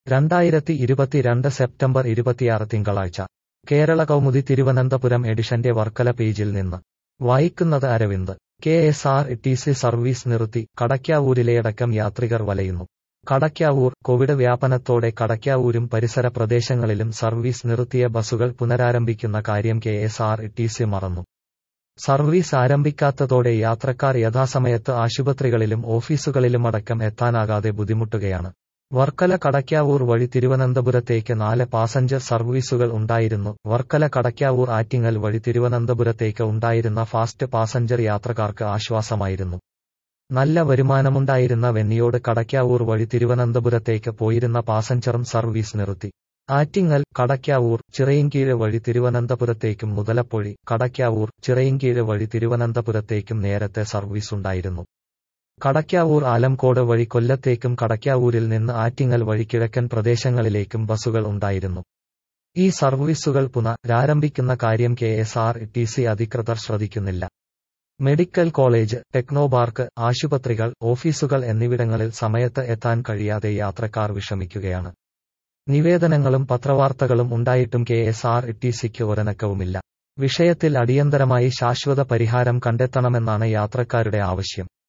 രണ്ടായിരത്തി ഇരുപത്തിരണ്ട് സെപ്റ്റംബർ ഇരുപത്തിയാറ് തിങ്കളാഴ്ച കേരള കൗമുദി തിരുവനന്തപുരം എഡിഷന്റെ വർക്കല പേജിൽ നിന്ന് വായിക്കുന്നത് Aravind K S R T C service നിർത്തി കടയ്ക്കാവൂരിലെയടക്കം യാത്രികർ വലയുന്നു കടയ്ക്കാവൂർ കോവിഡ് വ്യാപനത്തോടെ കടയ്ക്കാവൂരും പരിസര പ്രദേശങ്ങളിലും സർവീസ് നിർത്തിയ ബസുകൾ പുനരാരംഭിക്കുന്ന കാര്യം K S R T C മറന്നു സർവീസ് ആരംഭിക്കാത്തതോടെ യാത്രക്കാർ യഥാസമയത്ത് ആശുപത്രികളിലും ഓഫീസുകളിലുമടക്കം എത്താനാകാതെ ബുദ്ധിമുട്ടുകയാണ് വർക്കല കടയ്ക്കാവൂർ വഴി തിരുവനന്തപുരത്തേക്ക് നാല് പാസഞ്ചർ സർവീസുകൾ ഉണ്ടായിരുന്നു വർക്കല കടയ്ക്കാവൂർ ആറ്റിങ്ങൽ വഴി തിരുവനന്തപുരത്തേക്ക് ഉണ്ടായിരുന്ന ഫാസ്റ്റ് പാസഞ്ചർ യാത്രക്കാർക്ക് ആശ്വാസമായിരുന്നു നല്ല വരുമാനമുണ്ടായിരുന്ന വെന്നിയോട് കടയ്ക്കാവൂർ വഴി തിരുവനന്തപുരത്തേക്ക് പോയിരുന്ന പാസഞ്ചറും സർവീസ് നിർത്തി ആറ്റിങ്ങൽ കടയ്ക്കാവൂർ ചിറയിൻകീഴ് വഴി തിരുവനന്തപുരത്തേക്കും മുതലപ്പൊഴി കടയ്ക്കാവൂർ ചിറയിൻകീഴ് വഴി തിരുവനന്തപുരത്തേക്കും നേരത്തെ സർവീസ് ഉണ്ടായിരുന്നു കടയ്ക്കാവൂർ ആലംകോട് വഴി കൊല്ലത്തേക്കും കടയ്ക്കാവൂരിൽ നിന്ന് ആറ്റിങ്ങൽ വഴി കിഴക്കൻ പ്രദേശങ്ങളിലേക്കും ബസുകൾ ഉണ്ടായിരുന്നു ഈ സർവീസുകൾ പുനരാരംഭിക്കുന്ന കാര്യം K S R T C അധികൃതർ ശ്രദ്ധിക്കുന്നില്ല മെഡിക്കൽ കോളേജ് ടെക്നോപാർക്ക് ആശുപത്രികൾ ഓഫീസുകൾ എന്നിവിടങ്ങളിൽ സമയത്ത് എത്താൻ കഴിയാതെ യാത്രക്കാർ വിഷമിക്കുകയാണ് നിവേദനങ്ങളും പത്രവാർത്തകളും ഉണ്ടായിട്ടും കെ എസ് ആർ ടി സിക്ക് ഒരനക്കവുമില്ല വിഷയത്തിൽ അടിയന്തരമായി ശാശ്വത പരിഹാരം കണ്ടെത്തണമെന്നാണ് യാത്രക്കാരുടെ ആവശ്യം